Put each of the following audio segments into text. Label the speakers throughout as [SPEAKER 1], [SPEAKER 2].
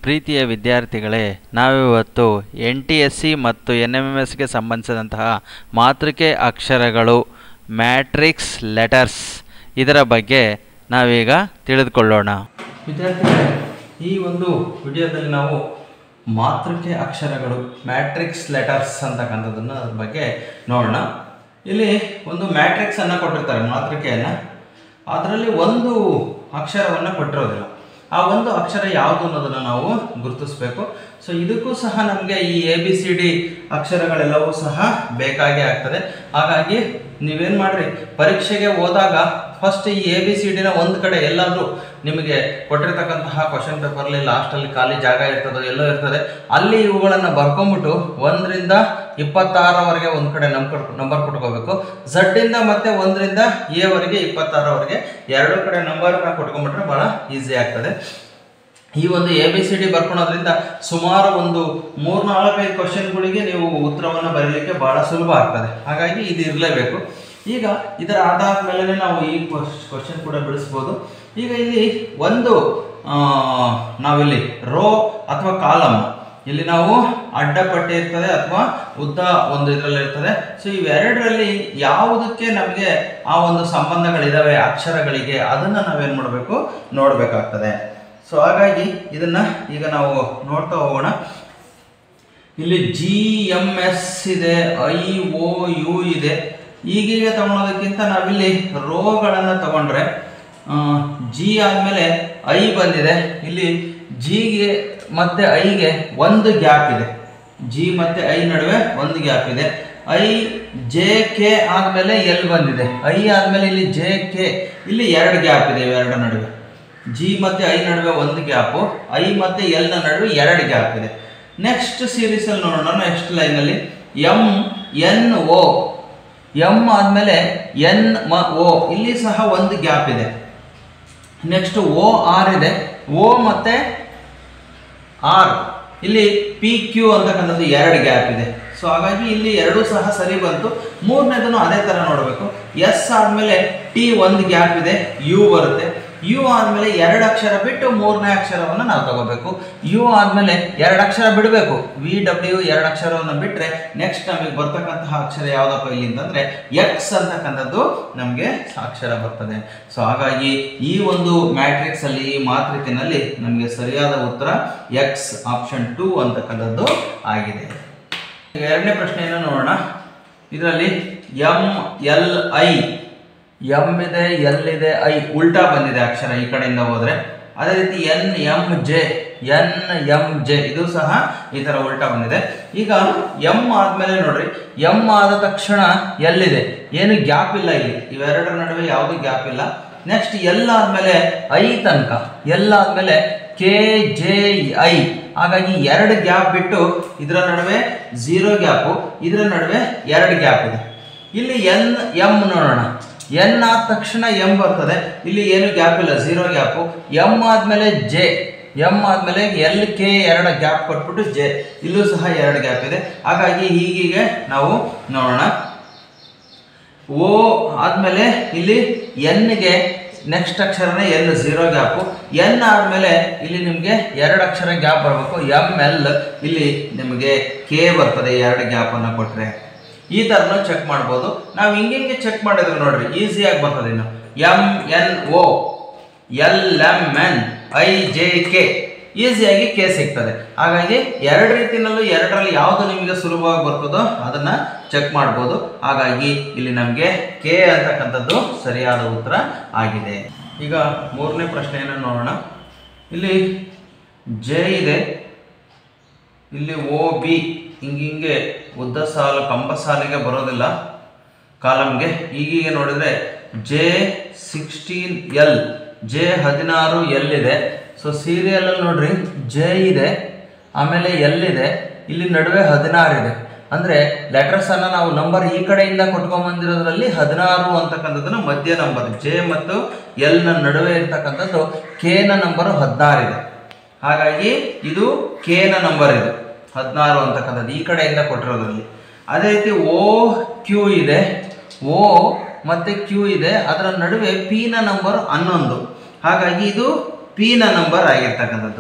[SPEAKER 1] ಪ್ರೀತಿಯ ವಿದ್ಯಾರ್ಥಿಗಳೇ ನಾವಿವತ್ತು ಎನ್ ಟಿ ಎಸ್ ಸಿ ಮತ್ತು ಎನ್ ಎಮ್ ಎಮ್ ಎಸ್ಗೆ ಸಂಬಂಧಿಸಿದಂತಹ ಮಾತೃಕೆ ಅಕ್ಷರಗಳು ಮ್ಯಾಟ್ರಿಕ್ಸ್ ಲೆಟರ್ಸ್ ಇದರ ಬಗ್ಗೆ ನಾವೀಗ ತಿಳಿದುಕೊಳ್ಳೋಣ ವಿದ್ಯಾರ್ಥಿಗಳೇ ಈ ಒಂದು ವಿಡಿಯೋದಲ್ಲಿ ನಾವು ಮಾತೃಕೆ ಅಕ್ಷರಗಳು ಮ್ಯಾಟ್ರಿಕ್ಸ್ ಲೆಟರ್ಸ್ ಅಂತಕ್ಕಂಥದ್ದನ್ನು ಅದ್ರ ಬಗ್ಗೆ ನೋಡೋಣ ಇಲ್ಲಿ ಒಂದು ಮ್ಯಾಟ್ರಿಕ್ಸ್ ಅನ್ನು ಕೊಟ್ಟಿರ್ತಾರೆ ಮಾತೃಕೆಯನ್ನು ಅದರಲ್ಲಿ ಒಂದು ಅಕ್ಷರವನ್ನು ಕೊಟ್ಟಿರೋದಿಲ್ಲ ಆ ಒಂದು ಅಕ್ಷರ ಯಾವುದು ಅನ್ನೋದನ್ನು ನಾವು ಗುರುತಿಸಬೇಕು ಸೊ ಇದಕ್ಕೂ ಸಹ ನಮಗೆ ಈ ಎ ಬಿ ಸಿ ಡಿ ಅಕ್ಷರಗಳೆಲ್ಲವೂ ಸಹ ಬೇಕಾಗೇ ಆಗ್ತದೆ ಹಾಗಾಗಿ ನೀವೇನು ಮಾಡ್ರಿ ಪರೀಕ್ಷೆಗೆ ಹೋದಾಗ ಫಸ್ಟ್ ಈ ಎ ಬಿ ಸಿ ಡಿನ ಒಂದು ಕಡೆ ಎಲ್ಲಾದರೂ ನಿಮಗೆ ಕೊಟ್ಟಿರ್ತಕ್ಕಂತಹ ಕ್ವಶನ್ ಪೇಪರ್ಲಿ ಲಾಸ್ಟಲ್ಲಿ ಖಾಲಿ ಜಾಗ ಇರ್ತದೋ ಎಲ್ಲೋ ಇರ್ತದೆ ಅಲ್ಲಿ ಇವುಗಳನ್ನು ಬರ್ಕೊಂಬಿಟ್ಟು ಒಂದರಿಂದ ಇಪ್ಪತ್ತಾರವರೆಗೆ ಒಂದು ಕಡೆ ನಂಬರ್ ನಂಬರ್ ಕೊಟ್ಕೋಬೇಕು ಝಡ್ಡಿಂದ ಮತ್ತೆ ಒಂದರಿಂದ ಎವರೆಗೆ ಇಪ್ಪತ್ತಾರವರೆಗೆ ಎರಡು ಕಡೆ ನಂಬರ್ನ ಕೊಟ್ಕೊಂಡ್ಬಿಟ್ರೆ ಭಾಳ ಈಸಿ ಆಗ್ತದೆ ಈ ಒಂದು ಎ ಬಿ ಸಿ ಡಿ ಬರ್ಕೊಳೋದ್ರಿಂದ ಸುಮಾರು ಒಂದು ಮೂರ್ನಾಲ್ಕೈದು ಕ್ವಶನ್ಗಳಿಗೆ ನೀವು ಉತ್ತರವನ್ನು ಬರೀಲಿಕ್ಕೆ ಬಹಳ ಸುಲಭ ಆಗ್ತದೆ ಹಾಗಾಗಿ ಇದು ಇರಲೇಬೇಕು ಈಗ ಇದರ ಆಧಾರದ ಮೇಲೆ ನಾವು ಈ ಕ್ವಶನ್ ಕೂಡ ಬಿಡಿಸ್ಬೋದು ಈಗ ಇಲ್ಲಿ ಒಂದು ಆ, ನಾವಿಲ್ಲಿ ರೋ ಅಥವಾ ಕಾಲಮ್ ಇಲ್ಲಿ ನಾವು ಅಡ್ಡಪಟ್ಟಿ ಇರ್ತದೆ ಅಥವಾ ಉದ್ದ ಒಂದು ಇದರಲ್ಲಿ ಇರ್ತದೆ ಸೊ ಇವೆರಡರಲ್ಲಿ ಯಾವುದಕ್ಕೆ ನಮಗೆ ಆ ಒಂದು ಸಂಬಂಧಗಳಿದಾವೆ ಅಕ್ಷರಗಳಿಗೆ ಅದನ್ನ ನಾವೇನ್ ಮಾಡಬೇಕು ನೋಡಬೇಕಾಗ್ತದೆ ಸೊ ಹಾಗಾಗಿ ಇದನ್ನ ಈಗ ನಾವು ನೋಡ್ತಾ ಹೋಗೋಣ ಇಲ್ಲಿ ಜಿ ಎಂ ಎಸ್ ಇದೆ ಐ ಓ ಯು ಇದೆ ಈಗೀಗ ತಗೊಳೋದಕ್ಕಿಂತ ನಾವಿಲ್ಲಿ ರೋಗಳನ್ನು ತಗೊಂಡ್ರೆ ಜಿ ಆದಮೇಲೆ ಐ ಬಂದಿದೆ ಇಲ್ಲಿ ಜಿಗೆ ಮತ್ತೆ ಐಗೆ ಒಂದು ಗ್ಯಾಪ್ ಇದೆ ಜಿ ಮತ್ತೆ ಐ ನಡುವೆ ಒಂದು ಗ್ಯಾಪ್ ಇದೆ ಐ ಜೆ ಕೆ ಆದಮೇಲೆ ಎಲ್ ಬಂದಿದೆ ಐ ಆದಮೇಲೆ ಇಲ್ಲಿ ಜೆ ಕೆ ಇಲ್ಲಿ ಎರಡು ಗ್ಯಾಪ್ ಇದೆ ಇವೆರಡರ ನಡುವೆ ಜಿ ಮತ್ತೆ ಐ ನಡುವೆ ಒಂದು ಗ್ಯಾಪು ಐ ಮತ್ತೆ ಎಲ್ ನ ನಡುವೆ ಎರಡು ಗ್ಯಾಪ್ ಇದೆ ನೆಕ್ಸ್ಟ್ ಸೀರೀಸ್ ಅಲ್ಲಿ ನೋಡೋಣ ನೆಕ್ಸ್ಟ್ ಲೈನಲ್ಲಿ ಎಂ ಎನ್ ಓ ಎಂ ಆದಮೇಲೆ ಎನ್ ಮ ಓ ಇಲ್ಲಿ ಸಹ ಒಂದು ಗ್ಯಾಪ್ ಇದೆ ನೆಕ್ಸ್ಟ್ ಓ ಆರ್ ಇದೆ ಓ ಮತ್ತೆ ಆರ್ ಇಲ್ಲಿ ಪಿ ಕ್ಯೂ ಅಂತಕ್ಕಂಥದ್ದು ಎರಡು ಗ್ಯಾಪ್ ಇದೆ ಸೊ ಹಾಗಾಗಿ ಇಲ್ಲಿ ಎರಡೂ ಸಹ ಸರಿ ಬಂತು ಮೂರನೇದನ್ನು ಅದೇ ಥರ ನೋಡಬೇಕು ಎಸ್ ಆದಮೇಲೆ ಟಿ ಒಂದು ಗ್ಯಾಪ್ ಇದೆ ಯು ಬರುತ್ತೆ ಯು ಆದಮೇಲೆ ಎರಡು ಅಕ್ಷರ ಬಿಟ್ಟು ಮೂರನೇ ಅಕ್ಷರವನ್ನು ನಾವು ತಗೋಬೇಕು ಯು ಆದಮೇಲೆ ಎರಡು ಅಕ್ಷರ ಬಿಡಬೇಕು ವಿ ಡಬ್ಲ್ಯೂ ಎರಡು ಅಕ್ಷರವನ್ನು ಬಿಟ್ಟರೆ ನೆಕ್ಸ್ಟ್ ನಮಗೆ ಬರ್ತಕ್ಕಂತಹ ಅಕ್ಷರ ಯಾವುದಪ್ಪ ಇಲ್ಲಿ ಅಂತಂದರೆ ಎಕ್ಸ್ ಅಂತಕ್ಕಂಥದ್ದು ನಮಗೆ ಅಕ್ಷರ ಬರ್ತದೆ ಸೊ ಹಾಗಾಗಿ ಈ ಒಂದು ಮ್ಯಾಟ್ರಿಕ್ಸ್ ಅಲ್ಲಿ ಈ ಮಾತೃಕೆನಲ್ಲಿ ನಮಗೆ ಸರಿಯಾದ ಉತ್ತರ ಎಕ್ಸ್ ಆಪ್ಷನ್ ಟೂ ಅಂತಕ್ಕಂಥದ್ದು ಆಗಿದೆ ಈಗ ಎರಡನೇ ಪ್ರಶ್ನೆಯನ್ನು ನೋಡೋಣ ಇದರಲ್ಲಿ ಎಂ ಎಲ್ ಐ ಎಂ ಇದೆ ಎಲ್ ಇದೆ ಐ ಉಲ್ಟಾ ಬಂದಿದೆ ಅಕ್ಷರ ಈ ಕಡೆಯಿಂದ ಹೋದ್ರೆ ಅದೇ ರೀತಿ N M J N M J ಇದು ಸಹ ಈ ತರ ಉಲ್ಟಾ ಬಂದಿದೆ ಈಗ ಎಂ ಆದ್ಮೇಲೆ ನೋಡ್ರಿ ಎಂ ಆದ ತಕ್ಷಣ ಎಲ್ಲಿದೆ ಏನು ಗ್ಯಾಪ್ ಇಲ್ಲ ಇಲ್ಲಿ ಇವೆರಡರ ನಡುವೆ ಯಾವುದು ಗ್ಯಾಪ್ ಇಲ್ಲ ನೆಕ್ಸ್ಟ್ ಎಲ್ ಆದ್ಮೇಲೆ ಐ ತನಕ ಎಲ್ ಆದ್ಮೇಲೆ ಕೆ ಜೆ ಐ ಹಾಗಾಗಿ ಎರಡು ಗ್ಯಾಪ್ ಬಿಟ್ಟು ಇದರ ನಡುವೆ ಝೀರೋ ಗ್ಯಾಪು ಇದರ ನಡುವೆ ಎರಡು ಗ್ಯಾಪ್ ಇದೆ ಇಲ್ಲಿ ಎನ್ ಎಂ ನೋಡೋಣ ಎನ್ ಆದ ತಕ್ಷಣ ಎಂ ಬರ್ತದೆ ಇಲ್ಲಿ ಏನು ಗ್ಯಾಪ್ ಇಲ್ಲ ಝೀರೋ ಗ್ಯಾಪು ಎಂ ಆದ್ಮೇಲೆ ಜೆ ಎಂ ಆದ್ಮೇಲೆ ಎಲ್ ಕೆ ಎರಡು ಗ್ಯಾಪ್ ಕೊಟ್ಬಿಟ್ಟು ಜೆ ಇಲ್ಲೂ ಸಹ ಎರಡು ಗ್ಯಾಪ್ ಇದೆ ಹಾಗಾಗಿ ಹೀಗೀಗೆ ನಾವು ನೋಡೋಣ ಓ ಆದ್ಮೇಲೆ ಇಲ್ಲಿ ಎನ್ಗೆ ನೆಕ್ಸ್ಟ್ ಅಕ್ಷರನೇ ಎಲ್ ಝೀರೋ ಗ್ಯಾಪು ಎನ್ ಆದಮೇಲೆ ಇಲ್ಲಿ ನಿಮಗೆ ಎರಡು ಅಕ್ಷರ ಗ್ಯಾಪ್ ಬರಬೇಕು ಎಮ್ ಎಲ್ ಇಲ್ಲಿ ನಿಮಗೆ ಕೆ ಬರ್ತದೆ ಎರಡು ಗ್ಯಾಪನ್ನು ಕೊಟ್ಟರೆ ಈ ಥರನೂ ಚೆಕ್ ಮಾಡ್ಬೋದು ನಾವು ಹಿಂಗೆ ಚೆಕ್ ಮಾಡಿದ್ವಿ ನೋಡ್ರಿ ಈಸಿಯಾಗಿ ಬರ್ತದೆ ಇನ್ನು M N O L M N I J K ಈಸಿಯಾಗಿ ಕೆ ಸಿಗ್ತದೆ ಹಾಗಾಗಿ ಎರಡು ರೀತಿಯಲ್ಲೂ ಎರಡರಲ್ಲಿ ಯಾವುದು ನಿಮಗೆ ಸುಲಭವಾಗಿ ಬರ್ತದೋ ಅದನ್ನ ಚೆಕ್ ಮಾಡ್ಬೋದು ಹಾಗಾಗಿ ಇಲ್ಲಿ ನಮಗೆ ಕೆ ಅಂತಕ್ಕಂಥದ್ದು ಸರಿಯಾದ ಉತ್ತರ ಆಗಿದೆ ಈಗ ಮೂರನೇ ಪ್ರಶ್ನೆಯನ್ನು ನೋಡೋಣ ಇಲ್ಲಿ ಜೆ ಇದೆ ಇಲ್ಲಿ ಓ ಬಿ ಹಿಂಗಿಂಗೆ ಉದ್ದ ಸಾಲು ಕಂಬ ಸಾಲಿಗೆ ಬರೋದಿಲ್ಲ ಕಾಲಮ್ಗೆ ಈಗೀಗ ನೋಡಿದ್ರೆ ಜೆ ಸಿಕ್ಸ್ಟೀನ್ ಎಲ್ ಜೆ ಹದಿನಾರು ಎಲ್ ಇದೆ ಸೊ ಸೀರಿಯಲಲ್ಲಿ ನೋಡ್ರಿ ಜೆ ಇದೆ ಆಮೇಲೆ ಎಲ್ ಇದೆ ಇಲ್ಲಿ ನಡುವೆ ಹದಿನಾರು ಇದೆ ಅಂದರೆ ಲೆಟರ್ಸನ್ನು ನಾವು ನಂಬರ್ ಈ ಕಡೆಯಿಂದ ಕೊಟ್ಕೊಂಬಂದಿರೋದ್ರಲ್ಲಿ ಹದಿನಾರು ಅಂತಕ್ಕಂಥದ್ದನ್ನು ಮಧ್ಯ ನಂಬರ್ ಜೆ ಮತ್ತು ಎಲ್ನ ನಡುವೆ ಇರ್ತಕ್ಕಂಥದ್ದು ಕೆನ ನಂಬರು ಹದಿನಾರು ಇದೆ ಹಾಗಾಗಿ ಇದು ಕೆನ ನಂಬರ್ ಇದು ಹದಿನಾರು ಅಂತಕ್ಕಂಥದ್ದು ಈ ಕಡೆಯಿಂದ ಕೊಟ್ಟಿರೋದ್ರಲ್ಲಿ ಅದೇ ರೀತಿ ಓ ಕ್ಯೂ ಇದೆ ಓ ಮತ್ತೆ ಕ್ಯೂ ಇದೆ ಅದರ ನಡುವೆ ಪಿ ನ ನಂಬರ್ ಹನ್ನೊಂದು ಹಾಗಾಗಿ ಇದು ಪಿ ನ ನಂಬರ್ ಆಗಿರ್ತಕ್ಕಂಥದ್ದು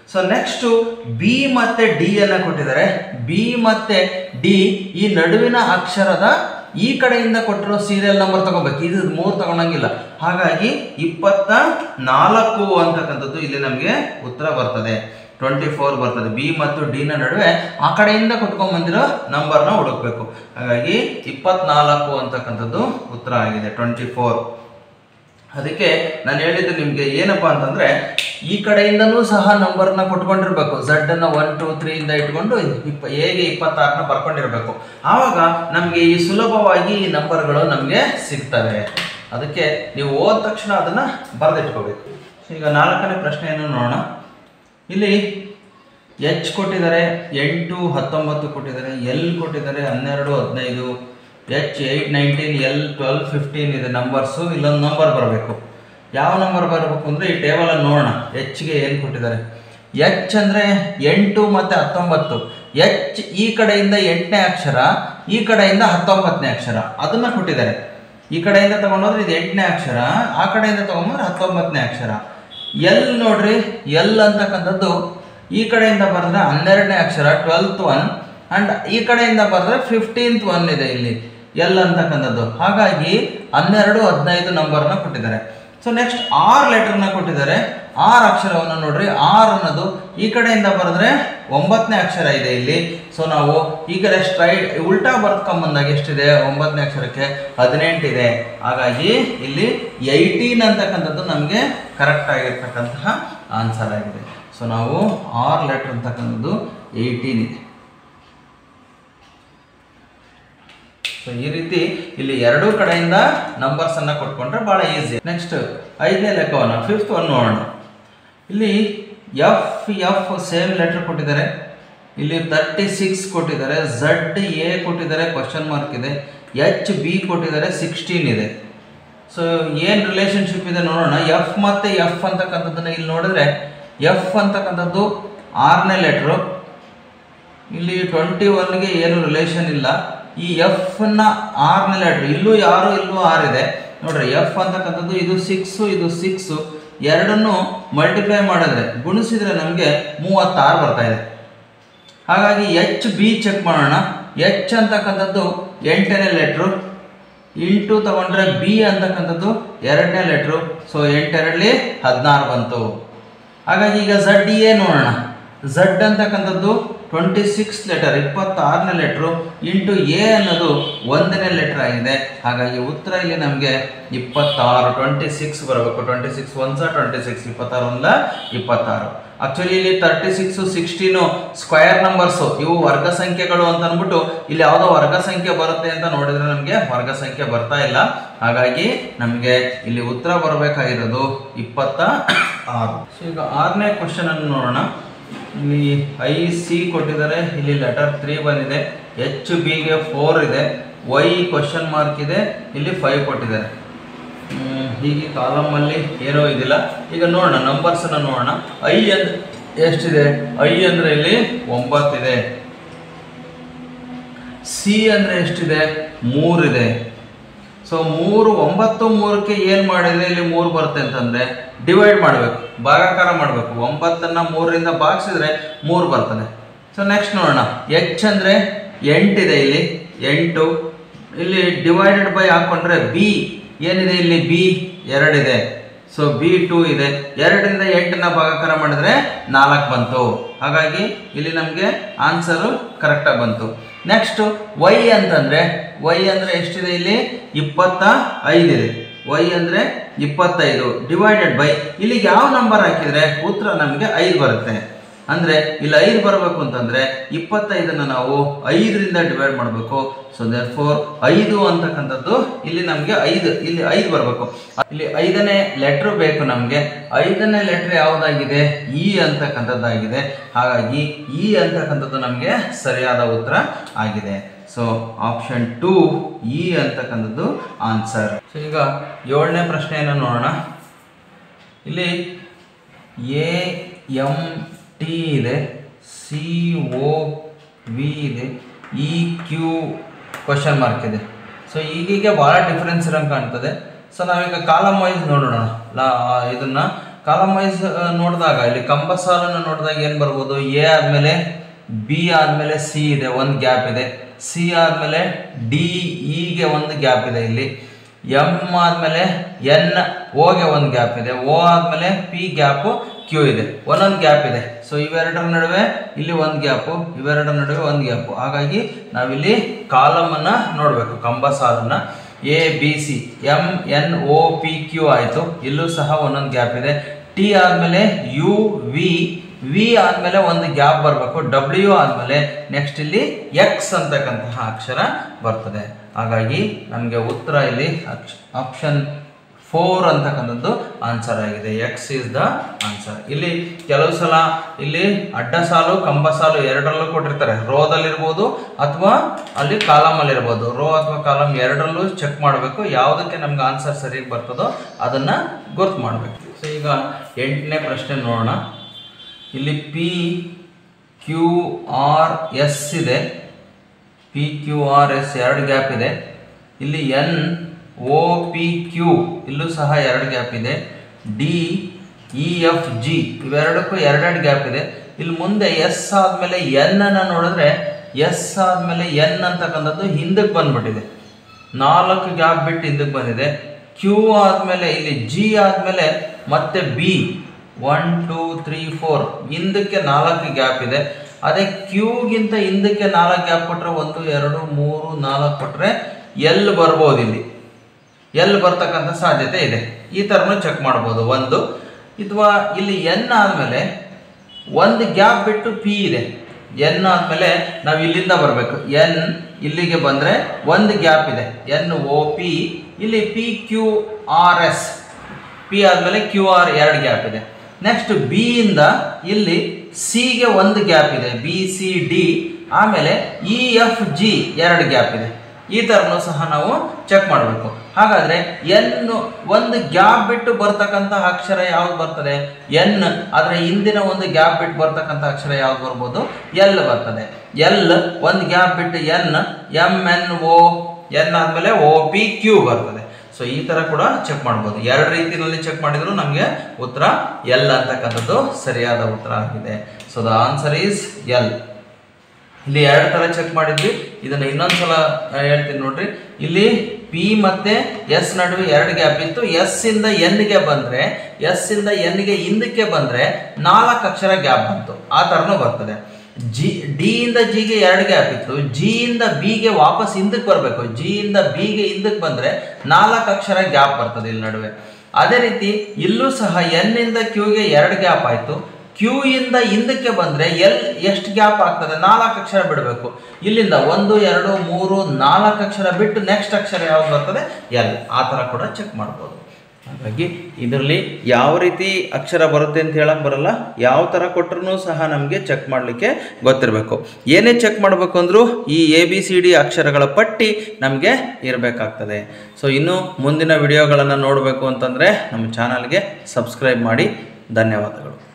[SPEAKER 1] ಸೊ ನೆಕ್ಸ್ಟು ಬಿ ಮತ್ತೆ ಡಿ ಅನ್ನ ಕೊಟ್ಟಿದ್ದಾರೆ ಬಿ ಮತ್ತೆ ಡಿ ಈ ನಡುವಿನ ಅಕ್ಷರದ ಈ ಕಡೆಯಿಂದ ಕೊಟ್ಟಿರೋ ಸೀರಿಯಲ್ ನಂಬರ್ ತಗೋಬೇಕು ಇದು ಮೂರು ತಗೊಳಂಗಿಲ್ಲ ಹಾಗಾಗಿ ಇಪ್ಪತ್ತ ನಾಲ್ಕು ಅಂತಕ್ಕಂಥದ್ದು ಇಲ್ಲಿ ನಮಗೆ ಉತ್ತರ ಬರ್ತದೆ ಟ್ವೆಂಟಿ ಫೋರ್ ಬರ್ತದೆ ಬಿ ಮತ್ತು ಡಿ ನ ನಡುವೆ ಆ ಕಡೆಯಿಂದ ಕೊಟ್ಕೊಂಡ್ ಬಂದಿರೋ ನಂಬರ್ನ ಹುಡುಕ್ಬೇಕು ಹಾಗಾಗಿ ಇಪ್ಪತ್ನಾಲ್ಕು ಅಂತಕ್ಕಂಥದ್ದು ಉತ್ತರ ಆಗಿದೆ ಟ್ವೆಂಟಿ ಫೋರ್ ಅದಕ್ಕೆ ನಾನು ಹೇಳಿದ್ದು ನಿಮಗೆ ಏನಪ್ಪ ಅಂತಂದ್ರೆ ಈ ಕಡೆಯಿಂದನೂ ಸಹ ನಂಬರ್ನ ಕೊಟ್ಕೊಂಡಿರ್ಬೇಕು ಝಡ್ ಅನ್ನ ಒನ್ ಟೂ ತ್ರೀ ಇಂದ ಇಟ್ಕೊಂಡು ಇಪ್ಪ ಹೇಗೆ ಇಪ್ಪತ್ತಾರನ್ನ ಬರ್ಕೊಂಡಿರ್ಬೇಕು ಆವಾಗ ನಮಗೆ ಈ ಸುಲಭವಾಗಿ ಈ ನಂಬರ್ಗಳು ನಮಗೆ ಸಿಗ್ತವೆ ಅದಕ್ಕೆ ನೀವು ಓದ ತಕ್ಷಣ ಅದನ್ನ ಬರೆದಿಟ್ಕೋಬೇಕು ಈಗ ನಾಲ್ಕನೇ ಪ್ರಶ್ನೆಯನ್ನು ನೋಡೋಣ ಇಲ್ಲಿ ಎಚ್ ಕೊಟ್ಟಿದ್ದಾರೆ ಎಂಟು ಹತ್ತೊಂಬತ್ತು ಕೊಟ್ಟಿದ್ದಾರೆ ಎಲ್ ಕೊಟ್ಟಿದ್ದಾರೆ ಹನ್ನೆರಡು ಹದಿನೈದು H eight nineteen L twelve fifteen ಇದೆ ನಂಬರ್ಸು ಇಲ್ಲೊಂದು ನಂಬರ್ ಬರಬೇಕು ಯಾವ ನಂಬರ್ ಬರಬೇಕು ಅಂದರೆ ಈ ಟೇಬಲನ್ನು ನೋಡೋಣ ಎಚ್ಗೆ ಏನು ಕೊಟ್ಟಿದ್ದಾರೆ ಎಚ್ ಅಂದರೆ ಎಂಟು ಮತ್ತು ಹತ್ತೊಂಬತ್ತು ಎಚ್ ಈ ಕಡೆಯಿಂದ ಎಂಟನೇ ಅಕ್ಷರ ಈ ಕಡೆಯಿಂದ ಹತ್ತೊಂಬತ್ತನೇ ಅಕ್ಷರ ಅದನ್ನು ಕೊಟ್ಟಿದ್ದಾರೆ ಈ ಕಡೆಯಿಂದ ತಗೊಂಡೋದ್ರೆ ಇದು ಎಂಟನೇ ಅಕ್ಷರ ಆ ಕಡೆಯಿಂದ ತಗೊಂಡ್ರೆ ಹತ್ತೊಂಬತ್ತನೇ ಅಕ್ಷರ ಎಲ್ ನೋಡ್ರಿ ಎಲ್ ಅಂತಕ್ಕಂಥದ್ದು ಈ ಕಡೆಯಿಂದ ಬರೆದ್ರೆ ಹನ್ನೆರಡನೇ ಅಕ್ಷರ ಟ್ವೆಲ್ತ್ ಒನ್ ಅಂಡ್ ಈ ಕಡೆಯಿಂದ ಬರೆದ್ರೆ ಫಿಫ್ಟೀನ್ತ್ ಒನ್ ಇದೆ ಇಲ್ಲಿ ಎಲ್ ಅಂತಕ್ಕಂಥದ್ದು ಹಾಗಾಗಿ ಹನ್ನೆರಡು ಹದಿನೈದು ನಂಬರ್ನ ಕೊಟ್ಟಿದ್ದಾರೆ ಸೊ ನೆಕ್ಸ್ಟ್ ಆರ್ ಲೆಟರ್ನ ಕೊಟ್ಟಿದ್ದಾರೆ ಆರ್ ಅಕ್ಷರವನ್ನು ನೋಡ್ರಿ ಆರ್ ಅನ್ನೋದು ಈ ಕಡೆಯಿಂದ ಬರೆದ್ರೆ ಒಂಬತ್ತನೇ ಅಕ್ಷರ ಇದೆ ಇಲ್ಲಿ ಸೊ ನಾವು ಈ ಕಡೆ ಸ್ಟ್ರೈಟ್ ಉಲ್ಟಾ ಬರ್ಕೊಂಬಂದಾಗ ಎಷ್ಟಿದೆ ಒಂಬತ್ತನೇ ಅಕ್ಷರಕ್ಕೆ ಹದಿನೆಂಟಿದೆ ಹಾಗಾಗಿ ಇಲ್ಲಿ ಏಯ್ಟೀನ್ ಅಂತಕ್ಕಂಥದ್ದು ನಮಗೆ ಕರೆಕ್ಟ್ ಆಗಿರ್ತಕ್ಕಂತಹ ಆನ್ಸರ್ ಆಗಿದೆ ಸೊ ನಾವು ಆರ್ ಲೆಟರ್ ಅಂತಕ್ಕಂಥದ್ದು ಏಯ್ಟೀನ್ ಇದೆ ಸೊ ಈ ರೀತಿ ಇಲ್ಲಿ ಎರಡೂ ಕಡೆಯಿಂದ ನಂಬರ್ಸ್ ಅನ್ನ ಕೊಟ್ಕೊಂಡ್ರೆ ಬಹಳ ಈಸಿ ನೆಕ್ಸ್ಟ್ ಐದನೇ ಲೆಕ್ಕವನ್ನ ಫಿಫ್ತ್ ಒನ್ ನೋಡೋಣ ಇಲ್ಲಿ ಎಫ್ ಎಫ್ ಸೇಮ್ ಲೆಟರ್ ಕೊಟ್ಟಿದ್ದಾರೆ ಇಲ್ಲಿ ತರ್ಟಿ ಸಿಕ್ಸ್ ಕೊಟ್ಟಿದ್ದಾರೆ ಝಡ್ ಎ ಕೊಟ್ಟಿದ್ದಾರೆ ಕ್ವಶನ್ ಮಾರ್ಕ್ ಇದೆ ಎಚ್ ಬಿ ಕೊಟ್ಟಿದ್ದಾರೆ ಸಿಕ್ಸ್ಟೀನ್ ಇದೆ ಸೊ ಏನು ರಿಲೇಶನ್ಶಿಪ್ ಇದೆ ನೋಡೋಣ ಎಫ್ ಮತ್ತು ಎಫ್ ಅಂತಕ್ಕಂಥದ್ದನ್ನ ಇಲ್ಲಿ ನೋಡಿದ್ರೆ ಎಫ್ ಅಂತಕ್ಕಂಥದ್ದು ಆರನೇ ಲೆಟ್ರು ಇಲ್ಲಿ ಟ್ವೆಂಟಿ ಒನ್ಗೆ ಏನು ರಿಲೇಷನ್ ಇಲ್ಲ ಈ ಎಫ್ ನ ಆರನೇ ಲೆಟ್ರ್ ಇಲ್ಲೂ ಯಾರು ಇಲ್ಲೂ ಆರ್ ಇದೆ ನೋಡ್ರಿ ಎಫ್ ಅಂತಕ್ಕಂಥದ್ದು ಇದು ಸಿಕ್ಸು ಇದು ಸಿಕ್ಸು ಎರಡನ್ನು ಮಲ್ಟಿಪ್ಲೈ ಮಾಡಿದ್ರೆ ಗುಣಿಸಿದ್ರೆ ನಮಗೆ ಮೂವತ್ತಾರು ಬರ್ತಾ ಇದೆ ಹಾಗಾಗಿ ಎಚ್ ಬಿ ಚೆಕ್ ಮಾಡೋಣ ಎಚ್ ಅಂತಕ್ಕಂಥದ್ದು ಎಂಟನೇ ಲೆಟ್ರು ಇಂಟು ತಗೊಂಡ್ರೆ ಬಿ ಅಂತಕ್ಕಂಥದ್ದು ಎರಡನೇ ಲೆಟ್ರು ಸೊ ಎಂಟೆರಡಲಿ ಹದಿನಾರು ಬಂತು ಹಾಗಾಗಿ ಈಗ ಝಡ್ ಎ ನೋಡೋಣ ಝಡ್ ಅಂತಕ್ಕಂಥದ್ದು ಟ್ವೆಂಟಿ ಸಿಕ್ಸ್ ಲೆಟರ್ ಇಪ್ಪತ್ತಾರನೇ ಲೆಟ್ರು ಇಂಟು ಎ ಅನ್ನೋದು ಒಂದನೇ ಲೆಟರ್ ಆಗಿದೆ ಹಾಗಾಗಿ ಉತ್ತರ ಇಲ್ಲಿ ನಮಗೆ ಇಪ್ಪತ್ತಾರು ಟ್ವೆಂಟಿ ಸಿಕ್ಸ್ ಬರಬೇಕು twenty six ones twenty six ಇಪ್ಪತ್ತಾರು ಒಂದ ಇಪ್ಪತ್ತಾರು ಆಕ್ಚುಲಿ ಇಲ್ಲಿ thirty six sixteen square numbers ಇವು ವರ್ಗ ಸಂಖ್ಯೆಗಳು ಅಂತ ಅಂದ್ಬಿಟ್ಟು ಇಲ್ಲಿ ಯಾವುದೋ ವರ್ಗ ಸಂಖ್ಯೆ ಬರುತ್ತೆ ಅಂತ ನೋಡಿದ್ರೆ ನಮಗೆ ವರ್ಗ ಸಂಖ್ಯೆ ಬರ್ತಾ ಇಲ್ಲ ಹಾಗಾಗಿ ನಮಗೆ ಇಲ್ಲಿ ಉತ್ತರ ಬರಬೇಕಾಗಿರೋದು ಇಪ್ಪತ್ತ ಆರು ಸೊ ಈಗ ಆರನೇ ಕ್ವಶನ್ ಅನ್ನು ನೋಡೋಣ ಇಲ್ಲಿ ಐ ಸಿ ಕೊಟ್ಟಿದ್ದಾರೆ ಇಲ್ಲಿ ಲೆಟರ್ ತ್ರೀ ಬಂದಿದೆ ಎಚ್ ಬಿಗೆ ಫೋರ್ ಇದೆ ವೈ ಕ್ವಶನ್ ಮಾರ್ಕ್ ಇದೆ ಇಲ್ಲಿ ಫೈವ್ ಕೊಟ್ಟಿದ್ದಾರೆ ಹ್ಮ್, ಹೀಗೆ ಕಾಲಮಲ್ಲಿ ಏನೋ ಇದಿಲ್ಲ ಈಗ ನೋಡೋಣ ನಂಬರ್ಸನ್ನು ನೋಡೋಣ ಐ ಅಂದ್ರೆ ಎಷ್ಟಿದೆ ಐ ಅಂದರೆ ಇಲ್ಲಿ ಒಂಬತ್ತಿದೆ ಸಿ ಅಂದರೆ ಎಷ್ಟಿದೆ ಮೂರಿದೆ ಸೊ ಮೂರು ಒಂಬತ್ತು ಮೂರಕ್ಕೆ ಏನು ಮಾಡಿದ್ರೆ ಇಲ್ಲಿ ಮೂರು ಬರುತ್ತೆ ಅಂತಂದ್ರೆ ಡಿವೈಡ್ ಮಾಡಬೇಕು ಭಾಗಾಕಾರ ಮಾಡಬೇಕು ಒಂಬತ್ತನ್ನ ಮೂರರಿಂದ ಭಾಗಿಸಿದ್ರೆ ಮೂರು ಬರ್ತದೆ ಸೊ ನೆಕ್ಸ್ಟ್ ನೋಡೋಣ ಎಚ್ ಅಂದರೆ ಎಂಟಿದೆ ಇಲ್ಲಿ ಎಂಟು ಇಲ್ಲಿ ಡಿವೈಡೆಡ್ ಬೈ ಹಾಕೊಂಡ್ರೆ ಬಿ ಏನಿದೆ ಇಲ್ಲಿ ಬಿ ಎರಡಿದೆ ಸೊ ಬಿ ಟೂ ಇದೆ ಎರಡರಿಂದ ಎಂಟನ್ನ ಭಾಗಾಕಾರ ಮಾಡಿದ್ರೆ ನಾಲ್ಕು ಬಂತು ಹಾಗಾಗಿ ಇಲ್ಲಿ ನಮಗೆ ಆನ್ಸರು ಕರೆಕ್ಟಾಗಿ ಬಂತು ನೆಕ್ಸ್ಟ್ ವೈ ಅಂತಂದ್ರೆ ವೈ ಅಂದ್ರೆ ಎಷ್ಟಿದೆ ಇಲ್ಲಿ ಇಪ್ಪತ್ತ ಐದಿದೆ ವೈ ಅಂದ್ರೆ ಇಪ್ಪತ್ತೈದು ಡಿವೈಡೆಡ್ ಬೈ ಇಲ್ಲಿಗೆ ಯಾವ ನಂಬರ್ ಹಾಕಿದ್ರೆ ಉತ್ತರ ನಮಗೆ ಐದು ಬರುತ್ತೆ ಅಂದ್ರೆ ಇಲ್ಲಿ ಐದು ಬರಬೇಕು ಅಂತಂದ್ರೆ ಇಪ್ಪತ್ತೈದನ್ನ ನಾವು ಐದರಿಂದ ಡಿವೈಡ್ ಮಾಡಬೇಕು ಸೊ ದೇರ್ ಫೋರ್ ಐದು ಅಂತಕ್ಕಂಥದ್ದು ಇಲ್ಲಿ ನಮಗೆ ಐದು ಇಲ್ಲಿ ಐದು ಬರಬೇಕು ಇಲ್ಲಿ ಐದನೇ ಲೆಟ್ರ್ ಬೇಕು ನಮಗೆ ಐದನೇ ಲೆಟ್ರ್ ಯಾವುದಾಗಿದೆ ಇ ಅಂತಕ್ಕಂಥದ್ದಾಗಿದೆ ಹಾಗಾಗಿ ಇ ಅಂತಕ್ಕಂಥದ್ದು ನಮಗೆ ಸರಿಯಾದ ಉತ್ತರ ಆಗಿದೆ ಸೊ ಆಪ್ಷನ್ ಟು ಇ ಅಂತಕ್ಕಂಥದ್ದು ಆನ್ಸರ್ ಸೊ ಈಗ ಏಳನೇ ಪ್ರಶ್ನೆಯನ್ನು ನೋಡೋಣ ಇಲ್ಲಿ ಎ ಎಂ ಟಿ ಇದೆ ಸಿ ಒ ವಿ ಇದೆ ಇ ಕ್ಯೂ ಕ್ವಶನ್ ಮಾರ್ಕ್ ಇದೆ ಸೊ ಈಗೀಗ ಭಾಳ ಡಿಫ್ರೆನ್ಸ್ ಇರಂಗೆ ಕಾಣ್ತದೆ ಸೊ ನಾವೀಗ ಕಾಲಮ್ ವೈಸ್ ನೋಡೋಣ ಲಾ ಇದನ್ನ ಕಾಲಮ್ ವೈಸ್ ನೋಡಿದಾಗ ಇಲ್ಲಿ ಕಂಬ ಸಾಲನ್ನು ನೋಡಿದಾಗ ಏನು ಬರ್ಬೋದು ಎ ಆದಮೇಲೆ ಬಿ ಆದಮೇಲೆ ಸಿ ಇದೆ ಒಂದು ಗ್ಯಾಪ್ ಇದೆ ಸಿ ಆದಮೇಲೆ ಡಿ ಇಗೆ ಒಂದು ಗ್ಯಾಪ್ ಇದೆ ಇಲ್ಲಿ ಎಮ್ ಆದಮೇಲೆ ಎನ್ ಓಗೆ ಒಂದು ಗ್ಯಾಪ್ ಇದೆ ಓ ಆದಮೇಲೆ ಪಿ ಗ್ಯಾಪು ಕ್ಯೂ ಇದೆ ಒಂದೊಂದು ಗ್ಯಾಪ್ ಇದೆ ಸೊ ಇವೆರಡರ ನಡುವೆ ಇಲ್ಲಿ ಒಂದು ಗ್ಯಾಪು ಇವೆರಡರ ನಡುವೆ ಒಂದು ಗ್ಯಾಪು ಹಾಗಾಗಿ ನಾವಿಲ್ಲಿ ಕಾಲಮನ್ನು ನೋಡಬೇಕು ಕಂಬ ಸಾಲನ್ನು A B C M N O P Q ಆಯಿತು ಇಲ್ಲೂ ಸಹ ಒಂದೊಂದು ಗ್ಯಾಪ್ ಇದೆ ಟಿ ಆದಮೇಲೆ ಯು ವಿ ವಿ ಆದಮೇಲೆ ಒಂದು ಗ್ಯಾಪ್ ಬರಬೇಕು ಡಬ್ಲ್ಯೂ ಆದಮೇಲೆ ನೆಕ್ಸ್ಟ್ ಇಲ್ಲಿ ಎಕ್ಸ್ ಅಂತಕ್ಕಂತಹ ಅಕ್ಷರ ಬರ್ತದೆ ಹಾಗಾಗಿ ನಮಗೆ ಉತ್ತರ ಇಲ್ಲಿ ಆಪ್ಷನ್ ಫೋರ್ ಅಂತಕ್ಕಂಥದ್ದು ಆನ್ಸರ್ ಆಗಿದೆ ಎಕ್ಸ್ ಇಸ್ ದ ಆನ್ಸರ್ ಇಲ್ಲಿ ಕೆಲವು ಸಲ ಇಲ್ಲಿ ಅಡ್ಡ ಸಾಲು ಕಂಬ ಸಾಲು ಎರಡರಲ್ಲೂ ಕೊಟ್ಟಿರ್ತಾರೆ ರೋದಲ್ಲಿರ್ಬೋದು ಅಥವಾ ಅಲ್ಲಿ ಕಾಲಮಲ್ಲಿ ಇರ್ಬೋದು ರೋ ಅಥವಾ ಕಾಲಮ್ ಎರಡರಲ್ಲೂ ಚೆಕ್ ಮಾಡಬೇಕು ಯಾವುದಕ್ಕೆ ನಮ್ಗೆ ಆನ್ಸರ್ ಸರಿಯಾಗಿ ಬರ್ತದೋ ಅದನ್ನು ಗುರ್ತು ಮಾಡಬೇಕು ಸೊ ಈಗ ಎಂಟನೇ ಪ್ರಶ್ನೆ ನೋಡೋಣ ಇಲ್ಲಿ ಪಿ ಕ್ಯೂ ಆರ್ ಎಸ್ ಇದೆ ಪಿ ಕ್ಯೂ ಆರ್ ಎಸ್ ಎರಡು ಗ್ಯಾಪ್ ಇದೆ ಇಲ್ಲಿ ಎನ್ ಓ ಪಿ ಕ್ಯೂ ಇಲ್ಲೂ ಸಹ ಎರಡು ಗ್ಯಾಪ್ ಇದೆ ಡಿ ಇ ಎಫ್ ಜಿ ಇವೆರಡಕ್ಕೂ ಎರಡೆರಡು ಗ್ಯಾಪ್ ಇದೆ ಇಲ್ಲಿ ಮುಂದೆ ಎಸ್ ಆದಮೇಲೆ ಎನ್ ಅನ್ನು ನೋಡಿದ್ರೆ ಎಸ್ ಆದಮೇಲೆ ಎನ್ ಅಂತಕ್ಕಂಥದ್ದು ಹಿಂದಕ್ಕೆ ಬಂದ್ಬಿಟ್ಟಿದೆ ನಾಲ್ಕು ಗ್ಯಾಪ್ ಬಿಟ್ಟು ಹಿಂದಕ್ಕೆ ಬಂದಿದೆ ಕ್ಯೂ ಆದಮೇಲೆ ಇಲ್ಲಿ ಜಿ ಆದಮೇಲೆ ಮತ್ತೆ B one two three four ಹಿಂದಕ್ಕೆ ನಾಲ್ಕು ಗ್ಯಾಪ್ ಇದೆ ಅದೇ ಕ್ಯೂಗಿಂತ ಹಿಂದಕ್ಕೆ ನಾಲ್ಕು ಗ್ಯಾಪ್ ಕೊಟ್ಟರೆ ಒಂದು ಎರಡು ಮೂರು ನಾಲ್ಕು ಕೊಟ್ಟರೆ ಎಲ್ ಬರ್ಬೋದು ಇಲ್ಲಿ ಎಲ್ ಬರ್ತಕ್ಕಂಥ ಸಾಧ್ಯತೆ ಇದೆ ಈ ಥರನೂ ಚೆಕ್ ಮಾಡ್ಬೋದು ಒಂದು ಅಥವಾ ಇಲ್ಲಿ ಎನ್ ಆದಮೇಲೆ ಒಂದು ಗ್ಯಾಪ್ ಬಿಟ್ಟು ಪಿ ಇದೆ ಎನ್ ಆದಮೇಲೆ ನಾವು ಇಲ್ಲಿಂದ ಬರಬೇಕು ಎನ್ ಇಲ್ಲಿಗೆ ಬಂದರೆ ಒಂದು ಗ್ಯಾಪ್ ಇದೆ ಎನ್ ಓ ಪಿ ಇಲ್ಲಿ P Q R S P ಆದಮೇಲೆ ಕ್ಯೂ ಆರ್ ಎರಡು ಗ್ಯಾಪ್ ಇದೆ ನೆಕ್ಸ್ಟ್ ಬಿ ಇಂದ ಇಲ್ಲಿ ಸಿಗೆ ಒಂದು ಗ್ಯಾಪ್ ಇದೆ ಬಿ ಸಿ ಡಿ ಆಮೇಲೆ ಇ ಎಫ್ ಜಿ ಎರಡು ಗ್ಯಾಪ್ ಇದೆ ಈ ಥರನೂ ಸಹ ನಾವು ಚೆಕ್ ಮಾಡಬೇಕು ಹಾಗಾದರೆ ಎನ್ ಒಂದು ಗ್ಯಾಪ್ ಬಿಟ್ಟು ಬರ್ತಕ್ಕಂಥ ಅಕ್ಷರ ಯಾವ್ದು ಬರ್ತದೆ ಎನ್ ಅದರ ಹಿಂದಿನ ಒಂದು ಗ್ಯಾಪ್ ಬಿಟ್ಟು ಬರ್ತಕ್ಕಂಥ ಅಕ್ಷರ ಯಾವ್ದು ಬರ್ಬೋದು ಎಲ್ ಬರ್ತದೆ ಎಲ್ ಒಂದು ಗ್ಯಾಪ್ ಬಿಟ್ಟು N M N O N ಆದಮೇಲೆ ಓ ಪಿ ಕ್ಯೂ ಬರ್ತದೆ ಸೊ ಈ ಥರ ಕೂಡ ಚೆಕ್ ಮಾಡ್ಬೋದು ಎರಡು ರೀತಿಯಲ್ಲಿ ಚೆಕ್ ಮಾಡಿದ್ರು ನಮಗೆ ಉತ್ತರ ಎಲ್ ಅಂತಕ್ಕಂಥದ್ದು ಸರಿಯಾದ ಉತ್ತರ ಆಗಿದೆ so the answer is L ಇಲ್ಲಿ ಎರಡು ಥರ ಚೆಕ್ ಮಾಡಿದ್ವಿ ಇದನ್ನು ಇನ್ನೊಂದ್ಸಲ ಆ, ಹೇಳ್ತೀನಿ ನೋಡ್ರಿ ಇಲ್ಲಿ ಪಿ ಮತ್ತೆ ಎಸ್ ನಡುವೆ ಎರಡು ಗ್ಯಾಪ್ ಇತ್ತು ಎಸ್ ಇಂದ ಎನ್ಗೆ ಬಂದ್ರೆ ಎಸ್ ಇಂದ ಎನ್ಗೆ ಹಿಂದಕ್ಕೆ ಬಂದ್ರೆ ನಾಲ್ಕು ಅಕ್ಷರ ಗ್ಯಾಪ್ ಬಂತು ಆ ಥರನೂ ಬರ್ತದೆ ಜಿ ಡಿ ಇಂದ ಜಿಗೆ ಎರಡು ಗ್ಯಾಪ್ ಇತ್ತು ಜಿ ಇಂದ ಬಿಗೆ ವಾಪಸ್ ಹಿಂದಕ್ಕೆ ಬರಬೇಕು ಜಿ ಇಂದ ಬಿಗೆ ಹಿಂದಕ್ಕೆ ಬಂದ್ರೆ ನಾಲ್ಕು ಅಕ್ಷರ ಗ್ಯಾಪ್ ಬರ್ತದೆ ಇಲ್ಲಿ ನಡುವೆ ಅದೇ ರೀತಿ ಇಲ್ಲೂ ಸಹ ಎನ್ ಇಂದ ಕ್ಯೂಗೆ ಎರಡು ಗ್ಯಾಪ್ ಆಯಿತು ಕ್ಯೂ ಇಂದ ಹಿಂದಕ್ಕೆ ಬಂದರೆ ಎಲ್ ಎಷ್ಟು ಗ್ಯಾಪ್ ಆಗ್ತದೆ ನಾಲ್ಕು ಅಕ್ಷರ ಬಿಡಬೇಕು ಇಲ್ಲಿಂದ ಒಂದು ಎರಡು ಮೂರು ನಾಲ್ಕು ಅಕ್ಷರ ಬಿಟ್ಟು ನೆಕ್ಸ್ಟ್ ಅಕ್ಷರ ಯಾವ್ದು ಬರ್ತದೆ ಎಲ್ ಆ ಥರ ಕೂಡ ಚೆಕ್ ಮಾಡ್ಬೋದು ಹಾಗಾಗಿ ಇದರಲ್ಲಿ ಯಾವ ರೀತಿ ಅಕ್ಷರ ಬರುತ್ತೆ ಅಂತ ಹೇಳಕ್ ಬರಲ್ಲ ಯಾವ ಥರ ಕೊಟ್ಟರು ಸಹ ನಮಗೆ ಚೆಕ್ ಮಾಡಲಿಕ್ಕೆ ಗೊತ್ತಿರಬೇಕು ಏನೇ ಚೆಕ್ ಮಾಡಬೇಕು ಅಂದರೂ ಈ ಎ ಬಿ ಸಿ ಡಿ ಅಕ್ಷರಗಳ ಪಟ್ಟಿ ನಮಗೆ ಇರಬೇಕಾಗ್ತದೆ ಸೊ ಇನ್ನು ಮುಂದಿನ ವಿಡಿಯೋಗಳನ್ನು ನೋಡಬೇಕು ಅಂತಂದರೆ ನಮ್ಮ ಚಾನಲ್ಗೆ ಸಬ್ಸ್ಕ್ರೈಬ್ ಮಾಡಿ ಧನ್ಯವಾದಗಳು